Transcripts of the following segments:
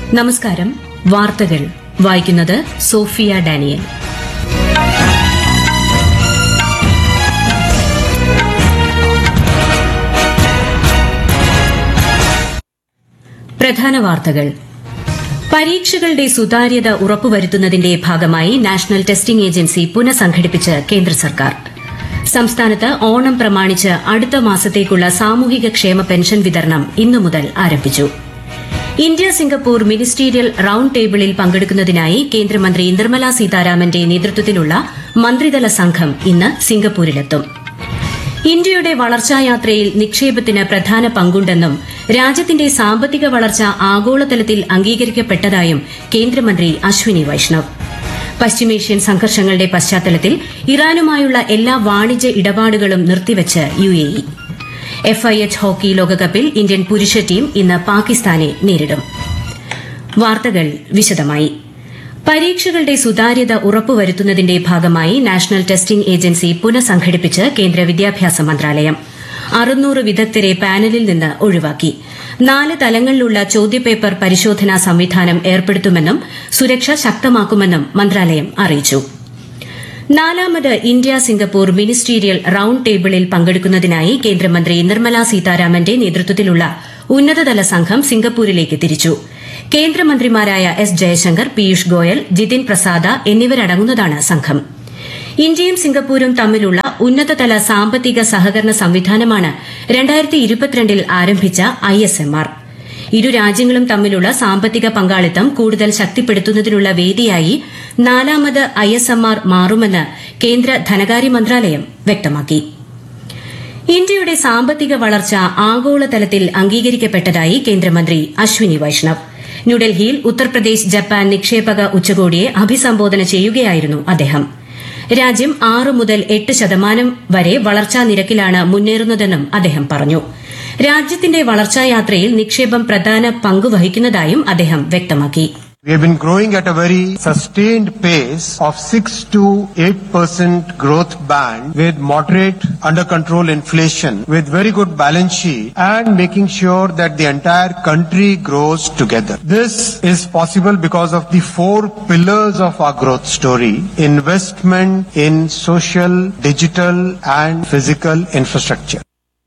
നമസ്കാരം വാർത്തകൾ വായിക്കുന്നത് സോഫിയ ഡാനിയൽ പ്രധാന വാർത്തകൾ പരീക്ഷകളുടെ സുതാര്യത ഉറപ്പുവരുത്തുന്നതിന്റെ ഭാഗമായി നാഷണൽ ടെസ്റ്റിംഗ് ഏജൻസി പുനഃസംഘടിപ്പിച്ച് കേന്ദ്ര സർക്കാർ സംസ്ഥാനത്ത് ഓണം പ്രമാണിച്ച് അടുത്ത മാസത്തേക്കുള്ള സാമൂഹിക ക്ഷേമ പെൻഷൻ വിതരണം ഇന്നു മുതൽ ആരംഭിച്ചു ഇന്ത്യ സിംഗപ്പൂർ മിനിസ്റ്റീരിയൽ റൌണ്ട് ടേബിളിൽ പങ്കെടുക്കുന്നതിനായി കേന്ദ്രമന്ത്രി നിർമ്മല സീതാരാമന്റെ നേതൃത്വത്തിലുള്ള മന്ത്രിതല സംഘം ഇന്ന് സിംഗപ്പൂരിലെത്തും ഇന്ത്യയുടെ വളർച്ചായാത്രയിൽ നിക്ഷേപത്തിന് പ്രധാന പങ്കുണ്ടെന്നും രാജ്യത്തിന്റെ സാമ്പത്തിക വളർച്ച ആഗോളതലത്തിൽ അംഗീകരിക്കപ്പെട്ടതായും കേന്ദ്രമന്ത്രി അശ്വിനി വൈഷ്ണവ് പശ്ചിമേഷ്യൻ സംഘർഷങ്ങളുടെ പശ്ചാത്തലത്തിൽ ഇറാനുമായുള്ള എല്ലാ വാണിജ്യ ഇടപാടുകളും നിർത്തിവച്ച് യുഎഇ എഫ്ഐഎച്ച് ഹോക്കി ലോകകപ്പിൽ ഇന്ത്യൻ പുരുഷ ടീം ഇന്ന് പാകിസ്ഥാനെ നേരിടും വാർത്തകൾ വിശദമായി പരീക്ഷകളുടെ സുതാര്യത ഉറപ്പുവരുത്തുന്നതിന്റെ ഭാഗമായി നാഷണൽ ടെസ്റ്റിംഗ് ഏജൻസി പുനഃസംഘടിപ്പിച്ച് കേന്ദ്ര വിദ്യാഭ്യാസ മന്ത്രാലയം അറുന്നൂറ് വിദഗ്ധരെ പാനലിൽ നിന്ന് ഒഴിവാക്കി നാല് തലങ്ങളിലുള്ള ചോദ്യപേപ്പർ പരിശോധനാ സംവിധാനം ഏർപ്പെടുത്തുമെന്നും സുരക്ഷ ശക്തമാക്കുമെന്നും മന്ത്രാലയം അറിയിച്ചു നാലാമത് ഇന്ത്യ സിംഗപ്പൂർ മിനിസ്റ്റീരിയൽ റൌണ്ട് ടേബിളിൽ പങ്കെടുക്കുന്നതിനായി കേന്ദ്രമന്ത്രി നിർമ്മല സീതാരാമന്റെ നേതൃത്വത്തിലുള്ള ഉന്നതതല സംഘം സിംഗപ്പൂരിലേക്ക് തിരിച്ചു കേന്ദ്രമന്ത്രിമാരായ എസ് ജയശങ്കർ പീയൂഷ് ഗോയൽ ജിതിൻ പ്രസാദ എന്നിവരടങ്ങുന്നതാണ് സംഘം ഇന്ത്യയും സിംഗപ്പൂരും തമ്മിലുള്ള ഉന്നതതല സാമ്പത്തിക സഹകരണ സംവിധാനമാണ് ൽ ആരംഭിച്ച ഐഎസ്എംആർ ഇരു രാജ്യങ്ങളും തമ്മിലുള്ള സാമ്പത്തിക പങ്കാളിത്തം കൂടുതൽ ശക്തിപ്പെടുത്തുന്നതിനുള്ള വേദിയായി നാലാമത് ഐഎസ്എംആർ മാറുമെന്ന് കേന്ദ്ര ധനകാര്യ മന്ത്രാലയം വ്യക്തമാക്കി ഇന്ത്യയുടെ സാമ്പത്തിക വളർച്ച ആഗോളതലത്തിൽ അംഗീകരിക്കപ്പെട്ടതായി കേന്ദ്രമന്ത്രി അശ്വിനി വൈഷ്ണവ് ന്യൂഡൽഹിയിൽ ഉത്തർപ്രദേശ് ജപ്പാൻ നിക്ഷേപക ഉച്ചകോടിയെ അഭിസംബോധന ചെയ്യുകയായിരുന്നു അദ്ദേഹം രാജ്യം ആറ് മുതൽ എട്ട് ശതമാനം വരെ വളർച്ചാ നിരക്കിലാണ് മുന്നേറുന്നതെന്നും അദ്ദേഹം പറഞ്ഞു രാജ്യത്തിന്റെ വളർച്ചായാത്രയിൽ നിക്ഷേപം പ്രധാന പങ്കുവഹിക്കുന്നതായും അദ്ദേഹം വ്യക്തമാക്കി We have been growing at a very sustained pace of 6 to 8 percent growth band with moderate under control inflation with very good balance sheet and making sure that the entire country grows together. This is possible because of the four pillars of our growth story. Investment in social, digital and physical infrastructure.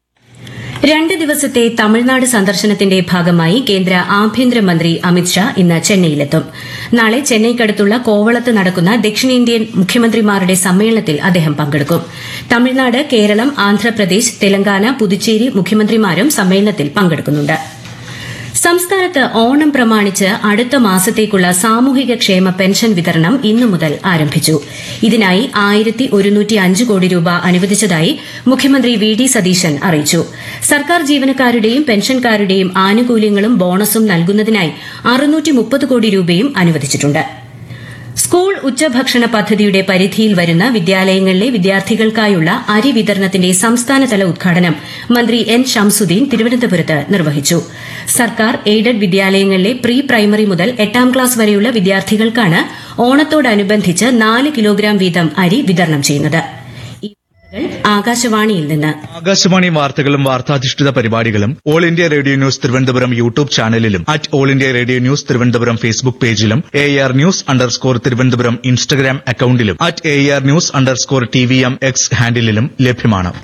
രണ്ട് ദിവസത്തെ തമിഴ്നാട് സന്ദർശനത്തിന്റെ ഭാഗമായി കേന്ദ്ര ആഭ്യന്തരമന്ത്രി അമിത്ഷാ ഇന്ന് ചെന്നൈയിലെത്തും നാളെ ചെന്നൈക്കടുത്തുള്ള കോവളത്ത് നടക്കുന്ന ദക്ഷിണേന്ത്യൻ മുഖ്യമന്ത്രിമാരുടെ സമ്മേളനത്തിൽ അദ്ദേഹം പങ്കെടുക്കും തമിഴ്നാട് കേരളം ആന്ധ്രാപ്രദേശ് തെലങ്കാന പുതുച്ചേരി മുഖ്യമന്ത്രിമാരും സമ്മേളനത്തിൽ പങ്കെടുക്കുന്നുണ്ട് സംസ്ഥാനത്ത് ഓണം പ്രമാണിച്ച് അടുത്ത മാസത്തേക്കുള്ള സാമൂഹിക ക്ഷേമ പെൻഷൻ വിതരണം ഇന്നു മുതൽ ആരംഭിച്ചു ഇതിനായി ആയിരത്തി ഒരുന്നൂറ്റി അഞ്ച് കോടി രൂപ അനുവദിച്ചതായി മുഖ്യമന്ത്രി വി ഡി സതീശൻ അറിയിച്ചു സർക്കാർ ജീവനക്കാരുടെയും പെൻഷൻകാരുടെയും ആനുകൂല്യങ്ങളും ബോണസും നൽകുന്നതിനായി അറുന്നൂറ്റി മുപ്പത് കോടി രൂപയും അനുവദിച്ചിട്ടുണ്ട് സ്കൂൾ ഉച്ചഭക്ഷണ പദ്ധതിയുടെ പരിധിയിൽ വരുന്ന വിദ്യാലയങ്ങളിലെ വിദ്യാർത്ഥികൾക്കായുള്ള അരി വിതരണത്തിന്റെ സംസ്ഥാനതല ഉദ്ഘാടനം മന്ത്രി എൻ ഷംസുദ്ദീൻ തിരുവനന്തപുരത്ത് നിർവഹിച്ചു സർക്കാർ എയ്ഡഡ് വിദ്യാലയങ്ങളിലെ പ്രീ പ്രൈമറി മുതൽ എട്ടാം ക്ലാസ് വരെയുള്ള വിദ്യാർത്ഥികൾക്കാണ് ഓണത്തോടനുബന്ധിച്ച് നാല് കിലോഗ്രാം വീതം അരി വിതരണം ചെയ്യുന്നത് ഈ വാർത്തകൾ ആകാശവാണിയിൽ നിന്ന് ആകാശവാണി വാർത്തകളും വാർത്താധിഷ്ഠിത പരിപാടികളും all India radio news Thiruvananthapuram YouTube ചാനലിലും at all India radio news Thiruvananthapuram Facebook പേജിലും A R news underscore Thiruvananthapuram Instagram അക്കൌണ്ടിലും at A R news underscore T V M X ഹാൻഡിലും ലഭ്യമാണ്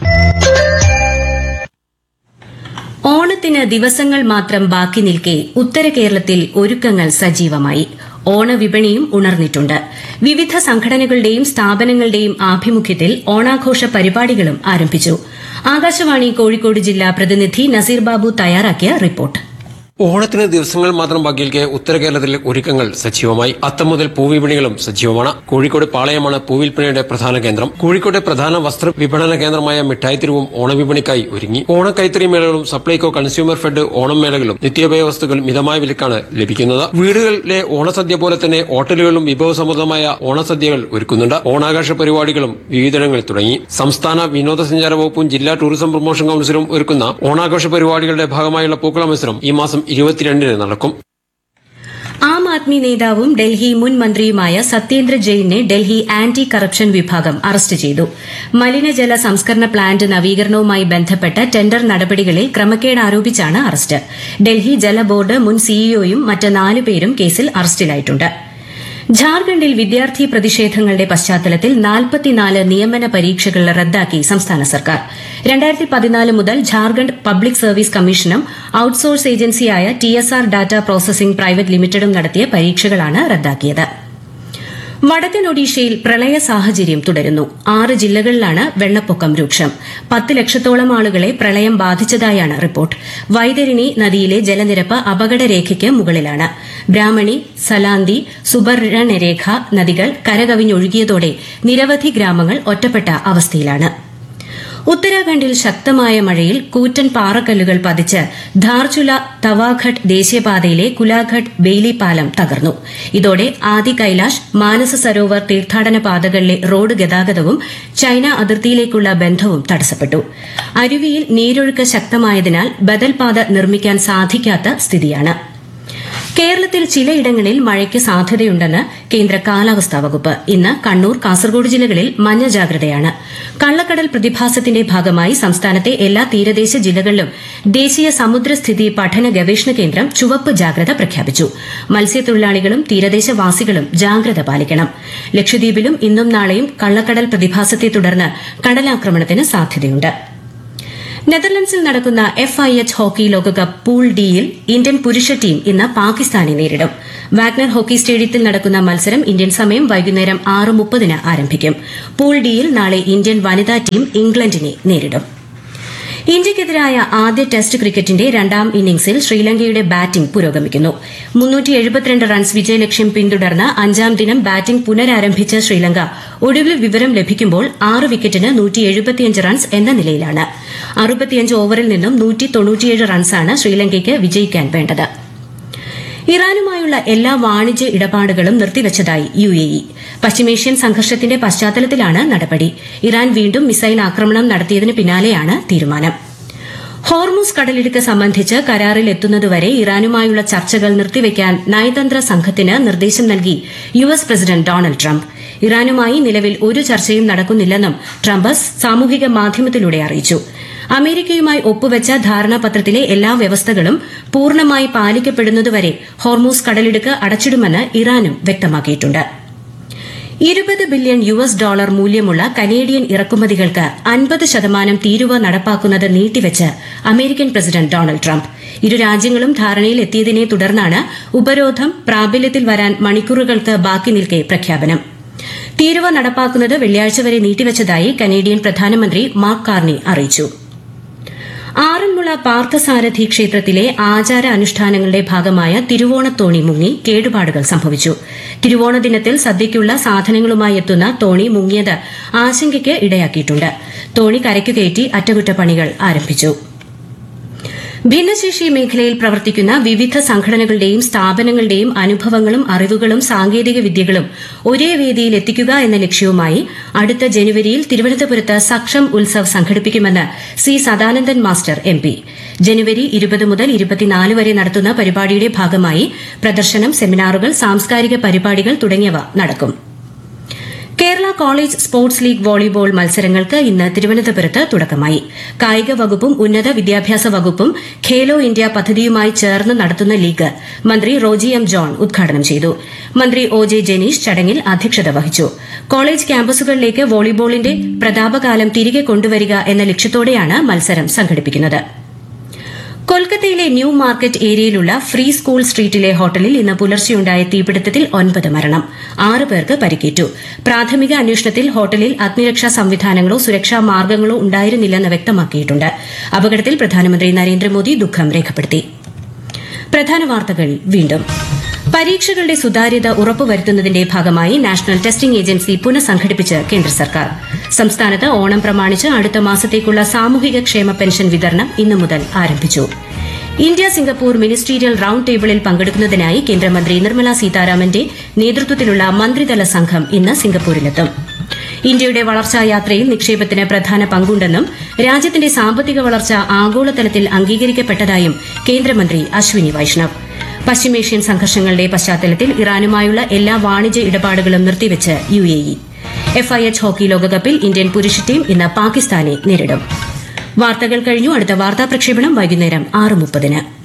ഓണത്തിന് ദിവസങ്ങൾ മാത്രം ബാക്കി നിൽക്കെ ഉത്തര കേരളത്തിൽ ഒരുക്കങ്ങൾ സജീവമായി ഓണവിപണിയും ഉണർന്നിട്ടുണ്ട് വിവിധ സംഘടനകളുടെയും സ്ഥാപനങ്ങളുടെയും ആഭിമുഖ്യത്തിൽ ഓണാഘോഷ പരിപാടികളും ആരംഭിച്ചു ആകാശവാണി കോഴിക്കോട് ജില്ലാ പ്രതിനിധി നസീർ ബാബു തയ്യാറാക്കിയ റിപ്പോർട്ട് ഓണത്തിന് ദിവസങ്ങൾ മാത്രം ബാക്കിയിരിക്കെ ഉത്തര കേരളത്തിലെ ഒരുക്കങ്ങൾ സജീവമായി അത്തം മുതൽ പൂവിപണികളും സജീവമാണ് കോഴിക്കോട് പാളയമാണ് പൂവിൽപ്പണിയുടെ പ്രധാന കേന്ദ്രം കോഴിക്കോട്ടെ പ്രധാന വസ്ത്ര വിപണന കേന്ദ്രമായ മിഠായിത്തെരുവും ഓണവിപണിക്കായി ഒരുങ്ങി ഓണക്കൈത്തറി മേളകളും സപ്ലൈകോ കൺസ്യൂമർ ഫെഡ് ഓണം മേളകളും നിത്യോപയോഗ വസ്തുക്കൾ മിതമായ വിലക്കാണ് ലഭിക്കുന്നത് വീടുകളിലെ ഓണസദ്യ പോലെ തന്നെ ഹോട്ടലുകളിലും വിഭവസമൃദ്ധമായ ഓണസദ്യകൾ ഒരുക്കുന്നുണ്ട് ഓണാഘോഷ പരിപാടികളും വിവിധയിടങ്ങളിൽ തുടങ്ങി സംസ്ഥാന വിനോദസഞ്ചാര വകുപ്പും ജില്ലാ ടൂറിസം പ്രൊമോഷൻ കൌൺസിലും ഒരുക്കുന്ന ഓണാഘോഷ പരിപാടികളുടെ ഭാഗമായുള്ള പൂക്കള മത്സരം ഈ മാസം ഇരുപത്തിരണ്ടിന് നടക്കും ആം ആദ്മി നേതാവും ഡൽഹി മുൻ മന്ത്രിയുമായ സത്യേന്ദ്ര ജെയിനെ ഡൽഹി ആന്റി കറപ്ഷൻ വിഭാഗം അറസ്റ്റ് ചെയ്തു മലിനജല സംസ്കരണ പ്ലാന്റ് നവീകരണവുമായി ബന്ധപ്പെട്ട ടെൻഡർ നടപടികളിൽ ക്രമക്കേട് ആരോപിച്ചാണ് അറസ്റ്റ് ഡൽഹി ജല ബോർഡ് മുൻ സിഇഒയും മറ്റ് നാല് പേരും കേസിൽ അറസ്റ്റിലായിട്ടുണ്ട് ഝാർഖണ്ഡിൽ വിദ്യാർത്ഥി പ്രതിഷേധങ്ങളുടെ പശ്ചാത്തലത്തിൽ നാൽപ്പത്തിനാല് നിയമന പരീക്ഷകൾ റദ്ദാക്കി സംസ്ഥാന സർക്കാർ രണ്ടായിരത്തി പതിനാല് മുതൽ ഝാർഖണ്ഡ് പബ്ലിക് സർവീസ് കമ്മീഷനും ഔട്ട്സോഴ്സ് ഏജൻസിയായ ടിഎസ്ആർ ഡാറ്റ പ്രോസസിംഗ് പ്രൈവറ്റ് ലിമിറ്റഡും നടത്തിയ പരീക്ഷകളാണ് റദ്ദാക്കിയത് വടക്കൻ ഒഡീഷയിൽ പ്രളയ സാഹചര്യം തുടരുന്നു ആറ് ജില്ലകളിലാണ് വെള്ളപ്പൊക്കം രൂക്ഷം പത്ത് ലക്ഷത്തോളം ആളുകളെ പ്രളയം ബാധിച്ചതായാണ് റിപ്പോർട്ട് വൈതരിണി നദിയിലെ ജലനിരപ്പ് അപകടരേഖയ്ക്ക് മുകളിലാണ് ബ്രാഹ്മണി സലാന്തി സുബർണരേഖ നദികൾ കരകവിഞ്ഞൊഴുകിയതോടെ നിരവധി ഗ്രാമങ്ങൾ ഒറ്റപ്പെട്ട അവസ്ഥയിലാണ് ഉത്തരാഖണ്ഡിൽ ശക്തമായ മഴയിൽ കൂറ്റൻ പാറക്കല്ലുകൾ പതിച്ച് ധാർചുല തവാഘട്ട് ദേശീയപാതയിലെ കുലാഘട്ട് ബെയ്ലി പാലം തകർന്നു ഇതോടെ ആദി കൈലാഷ് മാനസ സരോവർ തീർത്ഥാടന പാതകളിലെ റോഡ് ഗതാഗതവും ചൈന അതിർത്തിയിലേക്കുള്ള ബന്ധവും തടസ്സപ്പെട്ടു അരുവിയിൽ നീരൊഴുക്ക് ശക്തമായതിനാൽ ബദൽ പാത നിർമ്മിക്കാൻ സാധിക്കാത്ത സ്ഥിതിയാണ് കേരളത്തിൽ ചിലയിടങ്ങളിൽ മഴയ്ക്ക് സാധ്യതയുണ്ടെന്ന് കേന്ദ്ര കാലാവസ്ഥാ വകുപ്പ് ഇന്ന് കണ്ണൂർ കാസർഗോഡ് ജില്ലകളിൽ മഞ്ഞ ജാഗ്രതയാണ് കള്ളക്കടൽ പ്രതിഭാസത്തിന്റെ ഭാഗമായി സംസ്ഥാനത്തെ എല്ലാ തീരദേശ ജില്ലകളിലും ദേശീയ സമുദ്രസ്ഥിതി പഠന ഗവേഷണ കേന്ദ്രം ചുവപ്പ് ജാഗ്രത പ്രഖ്യാപിച്ചു മത്സ്യത്തൊഴിലാളികളും തീരദേശവാസികളും ജാഗ്രത പാലിക്കണം ലക്ഷദ്വീപിലും ഇന്നും നാളെയും കള്ളക്കടൽ പ്രതിഭാസത്തെ തുടർന്ന് കടലാക്രമണത്തിന് സാധ്യതയുണ്ട് നെതർലൻഡ്സിൽ നടക്കുന്ന എഫ് ഐ എച്ച് ഹോക്കി ലോകകപ്പ് പൂൾ ഡിയിൽ ഇന്ത്യൻ പുരുഷ ടീം ഇന്ന് പാകിസ്ഥാനെ നേരിടും വാഗ്നർ ഹോക്കി സ്റ്റേഡിയത്തിൽ നടക്കുന്ന മത്സരം ഇന്ത്യൻ സമയം വൈകുന്നേരം ആറ് മുപ്പതിന് ആരംഭിക്കും പൂൾ ഡിയിൽ നാളെ ഇന്ത്യൻ വനിതാ ടീം ഇംഗ്ലണ്ടിനെ നേരിടും ഇന്ത്യയ്ക്കെതിരായ ആദ്യ ടെസ്റ്റ് ക്രിക്കറ്റിന്റെ രണ്ടാം ഇന്നിംഗ്സിൽ ശ്രീലങ്കയുടെ ബാറ്റിംഗ് പുരോഗമിക്കുന്നു റൺസ് വിജയലക്ഷ്യം പിന്തുടർന്ന് അഞ്ചാം ദിനം ബാറ്റിംഗ് പുനരാരംഭിച്ച ശ്രീലങ്ക ഒടുവിൽ വിവരം ലഭിക്കുമ്പോൾ ആറ് വിക്കറ്റിന് റൺസ് എന്ന നിലയിലാണ് അറുപത്തിയഞ്ച് ഓവറിൽ നിന്നും റൺസാണ് ശ്രീലങ്കയ്ക്ക് വിജയിക്കാൻ വേണ്ടത് ഇറാനുമായുള്ള എല്ലാ വാണിജ്യ ഇടപാടുകളും നിർത്തിവച്ചതായി യു എ ഇ പശ്ചിമേഷ്യൻ സംഘർഷത്തിന്റെ പശ്ചാത്തലത്തിലാണ് നടപടി ഇറാൻ വീണ്ടും മിസൈൽ ആക്രമണം നടത്തിയതിന് പിന്നാലെയാണ് തീരുമാനം ഹോർമുസ് കടലിടുക്ക് സംബന്ധിച്ച് കരാറിൽ എത്തുന്നതുവരെ ഇറാനുമായുള്ള ചർച്ചകൾ നിർത്തിവെക്കാൻ നയതന്ത്ര സംഘത്തിന് നിർദ്ദേശം നൽകി U S president Donald Trump ഇറാനുമായി നിലവിൽ ഒരു ചർച്ചയും നടക്കുന്നില്ലെന്നും ട്രംപ് സാമൂഹിക മാധ്യമത്തിലൂടെ അറിയിച്ചു അമേരിക്കയുമായി ഒപ്പുവെച്ച ധാരണാപത്രത്തിലെ എല്ലാ വ്യവസ്ഥകളും പൂർണ്ണമായി പാലിക്കപ്പെടുന്നതുവരെ ഹോർമൂസ് കടലിടുക്ക് അടച്ചിടുമെന്ന് ഇറാനും വ്യക്തമാക്കിയിട്ടുണ്ട് ഇരുപത് ബില്യൺ യു എസ് ഡോളർ മൂല്യമുള്ള കനേഡിയൻ ഇറക്കുമതികൾക്ക് അൻപത് ശതമാനം തീരുവ നടപ്പാക്കുന്നത് നീട്ടിവെച്ച് അമേരിക്കൻ പ്രസിഡന്റ് ഡൊണാൾഡ് ട്രംപ് ഇരു രാജ്യങ്ങളും ധാരണയിൽ എത്തിയതിനെ തുടർന്നാണ് ഉപരോധം പ്രാബല്യത്തിൽ വരാൻ മണിക്കൂറുകൾക്ക് ബാക്കി നിൽക്കെ പ്രഖ്യാപനം തീരുവ നടപ്പാക്കുന്നത് വെള്ളിയാഴ്ച വരെ നീട്ടിവച്ചതായി കനേഡിയൻ പ്രധാനമന്ത്രി മാർക്ക് കാർണി അറിയിച്ചു ആറന്മുള പാർത്ഥസാരഥി ക്ഷേത്രത്തിലെ ആചാര അനുഷ്ഠാനങ്ങളുടെ ഭാഗമായ തിരുവോണത്തോണി മുങ്ങി കേടുപാടുകൾ സംഭവിച്ചു തിരുവോണ ദിനത്തിൽ സദ്യയ്ക്കുള്ള സാധനങ്ങളുമായി എത്തുന്ന തോണി മുങ്ങിയത് ആശങ്കയ്ക്ക് ഇടയാക്കിയിട്ടുണ്ട് തോണി കരയ്ക്കു കയറ്റി അറ്റകുറ്റപ്പണികൾ ആരംഭിച്ചു ഭിന്നശേഷി മേഖലയിൽ പ്രവർത്തിക്കുന്ന വിവിധ സംഘടനകളുടെയും സ്ഥാപനങ്ങളുടെയും അനുഭവങ്ങളും അറിവുകളും സാങ്കേതിക വിദ്യകളും ഒരേ വേദിയിൽ എത്തിക്കുക എന്ന ലക്ഷ്യവുമായി അടുത്ത ജനുവരിയിൽ തിരുവനന്തപുരത്ത് സക്ഷം ഉത്സവ് സംഘടിപ്പിക്കുമെന്ന് C Sadanandan master M P ജനുവരി ഇരുപത് മുതൽ ഇരുപത്തിനാല് വരെ നടത്തുന്ന പരിപാടിയുടെ ഭാഗമായി പ്രദർശനം സെമിനാറുകൾ സാംസ്കാരിക പരിപാടികൾ തുടങ്ങിയവ നടക്കും Kerala college sports league volleyball മത്സരങ്ങൾക്ക് ഇന്ന് തിരുവനന്തപുരത്ത് തുടക്കമായി കായിക വകുപ്പും ഉന്നത വിദ്യാഭ്യാസ വകുപ്പും ഖേലോ ഇന്ത്യ പദ്ധതിയുമായി ചേർന്ന് നടത്തുന്ന ലീഗ് മന്ത്രി റോജി എം ജോൺ ഉദ്ഘാടനം ചെയ്തു മന്ത്രി ഒ ജെ ജനീഷ് ചടങ്ങിൽ അധ്യക്ഷത വഹിച്ചു കോളേജ് ക്യാമ്പസുകളിലേക്ക് വോളിബോളിന്റെ പ്രതാപകാലം തിരികെ കൊണ്ടുവരിക എന്ന ലക്ഷ്യത്തോടെയാണ് മത്സരം സംഘടിപ്പിക്കുന്നത് കൊൽക്കത്തയിലെ ന്യൂ മാർക്കറ്റ് ഏരിയയിലുള്ള ഫ്രീ സ്കൂൾ സ്ട്രീറ്റിലെ ഹോട്ടലിൽ ഇന്ന് പുലർച്ചെയുണ്ടായ തീപിടുത്തത്തിൽ ഒൻപത് മരണം ആറ് പേർക്ക് പരിക്കേറ്റു പ്രാഥമിക അന്വേഷണത്തിൽ ഹോട്ടലിൽ അഗ്നിരക്ഷാ സംവിധാനങ്ങളോ സുരക്ഷാ മാർഗ്ഗങ്ങളോ ഉണ്ടായിരുന്നില്ലെന്ന് വ്യക്തമാക്കിയിട്ടുണ്ട് അപകടത്തിൽ പ്രധാനമന്ത്രി നരേന്ദ്രമോദി ദുഃഖം രേഖപ്പെടുത്തി പ്രധാന വാർത്തകൾ വീണ്ടും പരീക്ഷകളുടെ സുതാര്യത ഉറപ്പുവരുത്തുന്നതിന്റെ ഭാഗമായി നാഷണൽ ടെസ്റ്റിംഗ് ഏജൻസി പുനഃസംഘടിപ്പിച്ച് കേന്ദ്ര സർക്കാർ സംസ്ഥാനത്ത് ഓണം പ്രമാണിച്ച് അടുത്ത മാസത്തേക്കുള്ള സാമൂഹിക ക്ഷേമ പെൻഷൻ വിതരണം ഇന്നു മുതൽ ആരംഭിച്ചു ഇന്ത്യ സിംഗപ്പൂർ മിനിസ്റ്റീരിയൽ റൌണ്ട് ടേബിളിൽ പങ്കെടുക്കുന്നതിനായി കേന്ദ്രമന്ത്രി നിർമ്മല സീതാരാമന്റെ നേതൃത്വത്തിലുള്ള മന്ത്രിതല സംഘം ഇന്ന് സിംഗപ്പൂരിലെത്തും ഇന്ത്യയുടെ വളർച്ചാ യാത്രയിൽ നിക്ഷേപത്തിന് പ്രധാന പങ്കുണ്ടെന്നും രാജ്യത്തിന്റെ സാമ്പത്തിക വളർച്ച ആഗോളതലത്തിൽ അംഗീകരിക്കപ്പെട്ടതായും കേന്ദ്രമന്ത്രി അശ്വിനി വൈഷ്ണവ് പശ്ചിമേഷ്യൻ സംഘർഷങ്ങളുടെ പശ്ചാത്തലത്തിൽ ഇറാനുമായുള്ള എല്ലാ വാണിജ്യ ഇടപാടുകളും നിർത്തിവെച്ച് U A E FIH hockey ലോകകപ്പിൽ ഇന്ത്യൻ പുരുഷ ടീം ഇന്ന് പാകിസ്ഥാനെ നേരിടും വാർത്തകൾ കഴിഞ്ഞു അടുത്ത വാർത്താ പ്രക്ഷേപണം വൈകുന്നേരം ആറ് മുപ്പതിന്